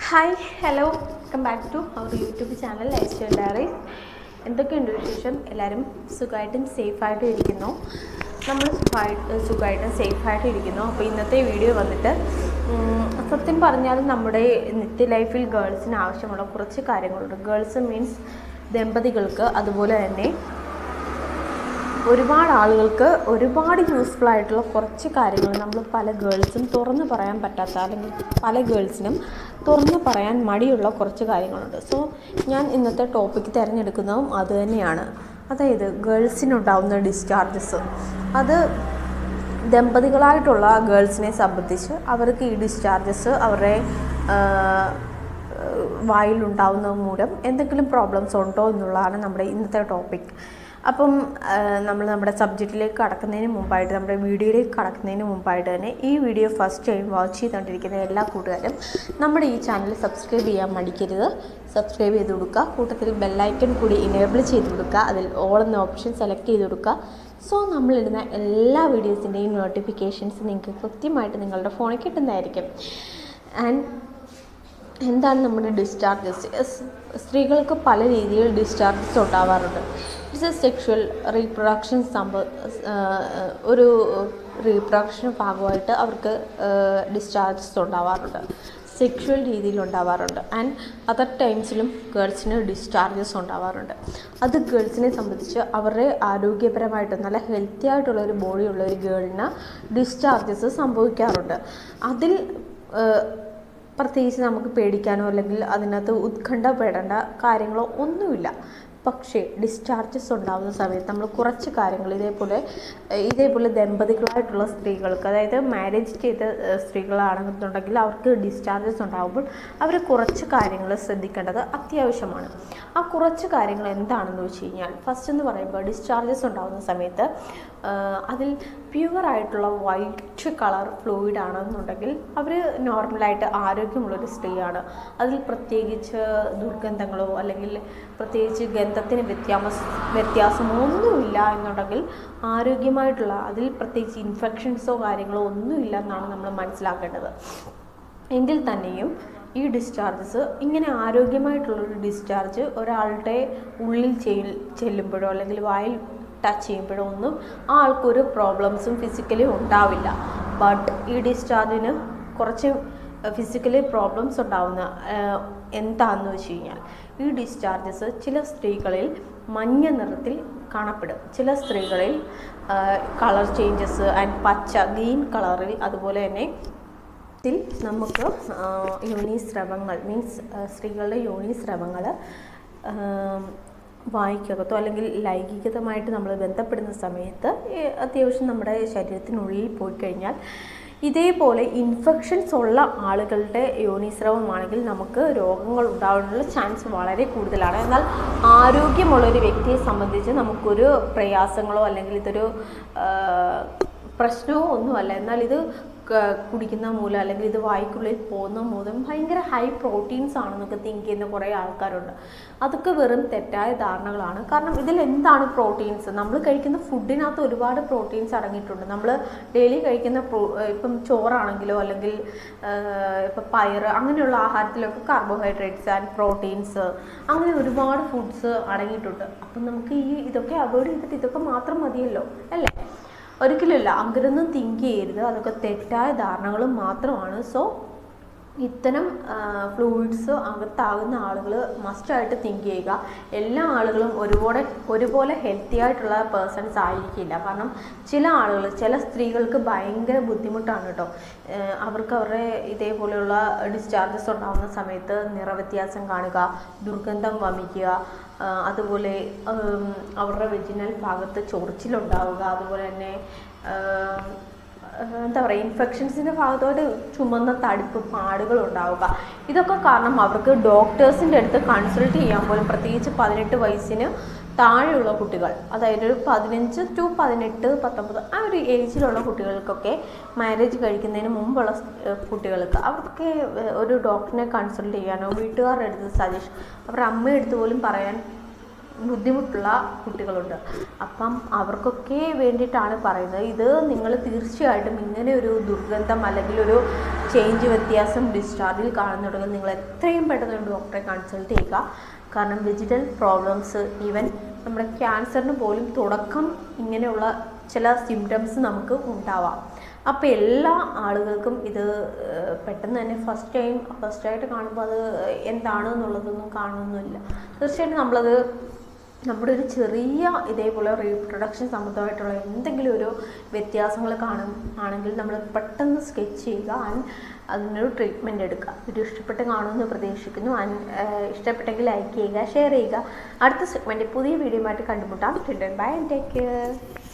hi hello welcome back to our YouTube channel lifestyle diaries എന്തൊക്കെയുണ്ട് വിശേഷം എല്ലാവരും സുഖമായിട്ടും സേഫായിട്ടും ഇരിക്കുന്നു നമ്മൾ സുഖമായിട്ട് സുഖമായിട്ടും സേഫായിട്ടും ഇരിക്കുന്നു അപ്പോൾ ഇന്നത്തെ വീഡിയോ വന്നിട്ട് ഉം, സത്യം പറഞ്ഞാൽ നമ്മുടെ നിത്യ ലൈഫിൽ ഗേൾസിന് ആവശ്യമുള്ള കുറച്ച് കാര്യങ്ങളുണ്ട് ഗേൾസ് മീൻസ് ദമ്പതികൾക്ക് അതുപോലെ തന്നെ ഒരുപാട് ആളുകൾക്ക് ഒരുപാട് യൂസ്ഫുൾ ആയിട്ടുള്ള കുറച്ച് കാര്യങ്ങൾ നമ്മൾ പല ഗേൾസും തുറന്ന് പറയാൻ പറ്റാത്ത അല്ലെങ്കിൽ പല ഗേൾസിനും തുറന്ന് പറയാൻ മടിയുള്ള കുറച്ച് കാര്യങ്ങളുണ്ട് സോ ഞാൻ ഇന്നത്തെ ടോപ്പിക്ക് തിരഞ്ഞെടുക്കുന്നതും അത് തന്നെയാണ് അതായത് ഗേൾസിനുണ്ടാവുന്ന ഡിസ്ചാർജസ് അത് ദമ്പതികളായിട്ടുള്ള ഗേൾസിനെ സംബന്ധിച്ച് അവർക്ക് ഈ ഡിസ്ചാർജസ് അവരുടെ ആ, വായിലുണ്ടാവുന്നത് മൂലം എന്തെങ്കിലും പ്രോബ്ലംസ് ഉണ്ടോ എന്നുള്ളതാണ് നമ്മുടെ ഇന്നത്തെ ടോപ്പിക് അപ്പം നമ്മൾ നമ്മുടെ സബ്ജക്റ്റിലേക്ക് കടക്കുന്നതിന് മുമ്പായിട്ട് നമ്മുടെ വീഡിയോയിലേക്ക് കടക്കുന്നതിന് മുമ്പായിട്ട് തന്നെ ഈ വീഡിയോ ഫസ്റ്റ് ടൈം വാച്ച് ചെയ്തുകൊണ്ടിരിക്കുന്ന എല്ലാ കൂട്ടുകാരും നമ്മുടെ ഈ ചാനൽ സബ്സ്ക്രൈബ് ചെയ്യാൻ മടിക്കരുത് സബ്സ്ക്രൈബ് ചെയ്ത് കൊടുക്കുക കൂട്ടത്തിൽ ബെല്ലൈക്കൺ കൂടി ഇനേബിൾ ചെയ്ത് കൊടുക്കുക അതിൽ ഓൾ എന്ന ഓപ്ഷൻ സെലക്ട് ചെയ്ത് കൊടുക്കുക സോ നമ്മളിടുന്ന എല്ലാ വീഡിയോസിൻ്റെയും നോട്ടിഫിക്കേഷൻസ് നിങ്ങൾക്ക് കൃത്യമായിട്ട് നിങ്ങളുടെ ഫോണിൽ കിട്ടുന്നതായിരിക്കും ആൻഡ് എന്താണ് നമ്മുടെ ഡിസ്ചാർജസ് സ്ത്രീകൾക്ക് പല രീതിയിൽ ഡിസ്ചാർജസ് ഉണ്ടാവാറുണ്ട് ഇറ്റ്സ് എ സെക്ഷുവൽ റീപ്രൊഡക്ഷൻ സംഭവ ഒരു റീപ്രൊഡക്ഷൻ ഭാഗമായിട്ട് അവർക്ക് ഡിസ്ചാർജസ് ഉണ്ടാവാറുണ്ട് സെക്ഷുവൽ രീതിയിൽ ഉണ്ടാവാറുണ്ട് ആൻഡ് അതർ ടൈംസിലും ഗേൾസിന് ഡിസ്ചാർജസ് ഉണ്ടാവാറുണ്ട് അത് ഗേൾസിനെ സംബന്ധിച്ച് അവരുടെ ആരോഗ്യപരമായിട്ട് നല്ല ഹെൽത്തി ആയിട്ടുള്ള ഒരു ബോഡിയുള്ള ഒരു ഗേളിന് ഡിസ്ചാർജസ് സംഭവിക്കാറുണ്ട് അതിൽ ഏഹ്, പ്രത്യേകിച്ച് നമുക്ക് പേടിക്കാനോ അല്ലെങ്കിൽ അതിനകത്ത് ഉത്കണ്ഠപ്പെടേണ്ട കാര്യങ്ങളോ ഒന്നുമില്ല പക്ഷേ ഡിസ്ചാർജസ് ഉണ്ടാകുന്ന സമയത്ത് നമ്മൾ കുറച്ച് കാര്യങ്ങൾ ഇതേപോലെ ഏഹ് ഇതേപോലെ ദമ്പതികളായിട്ടുള്ള സ്ത്രീകൾക്ക് അതായത് മാരേജ് ചെയ്ത ഏഹ് സ്ത്രീകളാണെന്നുണ്ടെങ്കിൽ അവർക്ക് ഡിസ്ചാർജസ് ഉണ്ടാകുമ്പോൾ അവർ കുറച്ച് കാര്യങ്ങൾ ശ്രദ്ധിക്കേണ്ടത് അത്യാവശ്യമാണ് ആ കുറച്ച് കാര്യങ്ങൾ എന്താണെന്ന് വെച്ച് കഴിഞ്ഞാൽ ഫസ്റ്റ് എന്ന് പറയുമ്പോൾ ഡിസ്ചാർജസ് ഉണ്ടാകുന്ന സമയത്ത് ആഹ് അതിൽ പ്യുവർ ആയിട്ടുള്ള വൈറ്റ് കളർ ഫ്ലൂയിഡ് ആണെന്നുണ്ടെങ്കിൽ അവർ നോർമലായിട്ട് ആരോഗ്യമുള്ളൊരു സ്ത്രീയാണ് അതിൽ പ്രത്യേകിച്ച് ദുർഗന്ധങ്ങളോ അല്ലെങ്കിൽ പ്രത്യേകിച്ച് ഗന്ധത്തിന് വ്യത്യാസ വ്യത്യാസമോ ഒന്നുമില്ല എന്നുണ്ടെങ്കിൽ ആരോഗ്യമായിട്ടുള്ള അതിൽ പ്രത്യേകിച്ച് ഇൻഫെക്ഷൻസോ കാര്യങ്ങളോ ഒന്നുമില്ല എന്നാണ് നമ്മൾ മനസ്സിലാക്കേണ്ടത് എങ്കിൽ തന്നെയും ഈ ഡിസ്ചാർജസ് ഇങ്ങനെ ആരോഗ്യമായിട്ടുള്ളൊരു ഡിസ്ചാർജ് ഒരാളുടെ ഉള്ളിൽ ചെയ്- ചെല്ലുമ്പോഴോ അല്ലെങ്കിൽ വായിൽ ടച്ച് ചെയ്യുമ്പോഴോ ഒന്നും ആ ആൾക്കൊരു പ്രോബ്ലംസും ഫിസിക്കലി ഉണ്ടാവില്ല ബട്ട് ഈ ഡിസ്ചാർജിന് കുറച്ച് ഫിസിക്കലി പ്രോബ്ലംസ് ഉണ്ടാവുന്ന ആഹ്, എന്താണെന്ന് വെച്ച് കഴിഞ്ഞാൽ ഈ ഡിസ്ചാർജസ് ചില സ്ത്രീകളിൽ മഞ്ഞ നിറത്തിൽ കാണപ്പെടും ചില സ്ത്രീകളിൽ കളർ ചേഞ്ചസ് ആൻഡ് പച്ച ഗ്രീൻ കളറിൽ അതുപോലെ തന്നെ ത്തിൽ നമുക്ക് യോനി സ്രവങ്ങൾ മീൻസ് സ്ത്രീകളുടെ യോനി സ്രവങ്ങൾ വായിക്കകത്തോ അല്ലെങ്കിൽ ലൈംഗികതമായിട്ട് നമ്മൾ ബന്ധപ്പെടുന്ന സമയത്ത് ഈ അത്യാവശ്യം നമ്മുടെ ശരീരത്തിനുള്ളിൽ പോയി കഴിഞ്ഞാൽ ഇതേപോലെ ഇൻഫെക്ഷൻസ് ഉള്ള ആളുകളുടെ യോനിസ്രവമാണെങ്കിൽ നമുക്ക് രോഗങ്ങൾ ഉണ്ടാകാനുള്ള ചാൻസ് വളരെ കൂടുതലാണ് എന്നാൽ ആരോഗ്യമുള്ള ഒരു വ്യക്തിയെ സംബന്ധിച്ച് നമുക്കൊരു പ്രയാസങ്ങളോ അല്ലെങ്കിൽ ഇതൊരു ആ, പ്രശ്നമോ ഒന്നുമല്ല എന്നാൽ ഇത് ക- കുടിക്കുന്ന മൂലം അല്ലെങ്കിൽ ഇത് വായ്ക്കുള്ളിൽ പോകുന്ന മൂലം ഭയങ്കര ഹൈ പ്രോട്ടീൻസ് ആണെന്നൊക്കെ തിങ്ക് ചെയ്യുന്ന കുറേ ആൾക്കാരുണ്ട് അതൊക്കെ വെറും തെറ്റായ ധാരണകളാണ് കാരണം ഇതിൽ എന്താണ് പ്രോട്ടീൻസ് നമ്മൾ കഴിക്കുന്ന ഫുഡിനകത്ത് ഒരുപാട് പ്രോട്ടീൻസ് അടങ്ങിയിട്ടുണ്ട് നമ്മൾ ഡെയിലി കഴിക്കുന്ന പ്രോ ഇപ്പം ചോറാണെങ്കിലോ അല്ലെങ്കിൽ ഇപ്പം പയർ അങ്ങനെയുള്ള ആഹാരത്തിലൊക്കെ കാർബോഹൈഡ്രേറ്റ്സ് ആൻഡ് പ്രോട്ടീൻസ് അങ്ങനെ ഒരുപാട് ഫുഡ്സ് അടങ്ങിയിട്ടുണ്ട് അപ്പം നമുക്ക് ഈ ഇതൊക്കെ അവോയ്ഡ് ചെയ്തിട്ട് ഇതൊക്കെ മാത്രം മതിയല്ലോ അല്ലേ ഒരിക്കലുമില്ല അങ്ങനൊന്നും തിങ്ക് ചെയ്യരുത് അതൊക്കെ തെറ്റായ ധാരണകളും മാത്രമാണ് സോ ഇത്തരം ഫ്ലൂയിഡ്സ് അകത്താകുന്ന ആളുകൾ മസ്റ്റായിട്ട് തിങ്ക് ചെയ്യുക എല്ലാ ആളുകളും ഒരുപോലെ ഒരുപോലെ ഹെൽത്തി ആയിട്ടുള്ള പേഴ്സൺസ് ആയിരിക്കില്ല കാരണം ചില ആളുകൾ ചില സ്ത്രീകൾക്ക് ഭയങ്കര ബുദ്ധിമുട്ടാണ് കേട്ടോ ഏഹ് അവർക്ക് അവരുടെ ഇതേപോലെയുള്ള ഡിസ്ചാർജസ് ഉണ്ടാകുന്ന സമയത്ത് നിറവ്യത്യാസം കാണുക ദുർഗന്ധം വമിക്കുക ആ, അതുപോലെ ഉം, അവരുടെ വെജിനൽ ഭാഗത്ത് ചൊറിച്ചിലുണ്ടാവുക അതുപോലെ തന്നെ ആം, ഏഹ് എന്താ പറയുക ഇൻഫെക്ഷൻസിൻ്റെ ഭാഗത്തോട്ട് ചുമന്ന തടിപ്പ് പാടുകൾ ഉണ്ടാവുക ഇതൊക്കെ കാരണം അവർക്ക് ഡോക്ടേഴ്സിൻ്റെ അടുത്ത് കൺസൾട്ട് ചെയ്യാൻ പോലും പ്രത്യേകിച്ച് പതിനെട്ട് വയസ്സിന് താഴെയുള്ള കുട്ടികൾ അതായത് ഒരു പതിനഞ്ച് ടു പതിനെട്ട് പത്തൊമ്പത് ആ ഒരു ഏജിലുള്ള കുട്ടികൾക്കൊക്കെ മാരേജ് കഴിക്കുന്നതിന് മുമ്പുള്ള സ്- ഏഹ് കുട്ടികൾക്ക് അവർക്ക് ഏഹ് ഒരു ഡോക്ടറിനെ കൺസൾട്ട് ചെയ്യാനോ വീട്ടുകാരുടെ അടുത്ത് സജഷൻ അവരുടെ അമ്മയുടെ അടുത്ത് പോലും പറയാൻ ബുദ്ധിമുട്ടുള്ള കുട്ടികളുണ്ട് അപ്പം അവർക്കൊക്കെ വേണ്ടിയിട്ടാണ് പറയുന്നത് ഇത് നിങ്ങൾ തീർച്ചയായിട്ടും ഇങ്ങനെ ഒരു ദുർഗന്ധം അല്ലെങ്കിൽ ഒരു ചേഞ്ച് വ്യത്യാസം ഡിസ്ചാർജിൽ കാണുന്നുണ്ടെങ്കിൽ നിങ്ങൾ എത്രയും പെട്ടെന്ന് ഒരു ഡോക്ടറെ കൺസൾട്ട് ചെയ്യുക കാരണം വെജിറ്റൽ പ്രോബ്ലംസ് ഈവൻ നമ്മുടെ ക്യാൻസറിന് പോലും തുടക്കം ഇങ്ങനെയുള്ള ചില സിംറ്റംസ് നമുക്ക് ഉണ്ടാവാം അപ്പോൾ എല്ലാ ആളുകൾക്കും ഇത് ഏഹ്, പെട്ടെന്ന് തന്നെ ഫസ്റ്റ് ടൈം ഫസ്റ്റായിട്ട് കാണുമ്പോൾ അത് എന്താണ് എന്നുള്ളതൊന്നും കാണുന്നില്ല തീർച്ചയായിട്ടും നമ്മളത് നമ്മുടെ ഒരു ചെറിയ ഇതേപോലെ റീപ്രൊഡക്ഷൻ സംബന്ധമായിട്ടുള്ള എന്തെങ്കിലും ഒരു വ്യത്യാസങ്ങൾ കാണും ആണെങ്കിൽ നമ്മൾ പെട്ടെന്ന് സ്കെച്ച് ചെയ്യുക ആൻഡ് അതിനൊരു ട്രീറ്റ്മെൻറ്റ് എടുക്കുക വീഡിയോ ഇഷ്ടപ്പെട്ട് കാണുമെന്ന് പ്രതീക്ഷിക്കുന്നു ആൻഡ് ഇഷ്ടപ്പെട്ടെങ്കിൽ ലൈക്ക് ചെയ്യുക ഷെയർ ചെയ്യുക അടുത്ത സെഗ്മെൻറ്റ് പുതിയ വീഡിയോ ആയിട്ട് കണ്ടുമുട്ടാം ബൈ ടേക്ക് കെയർ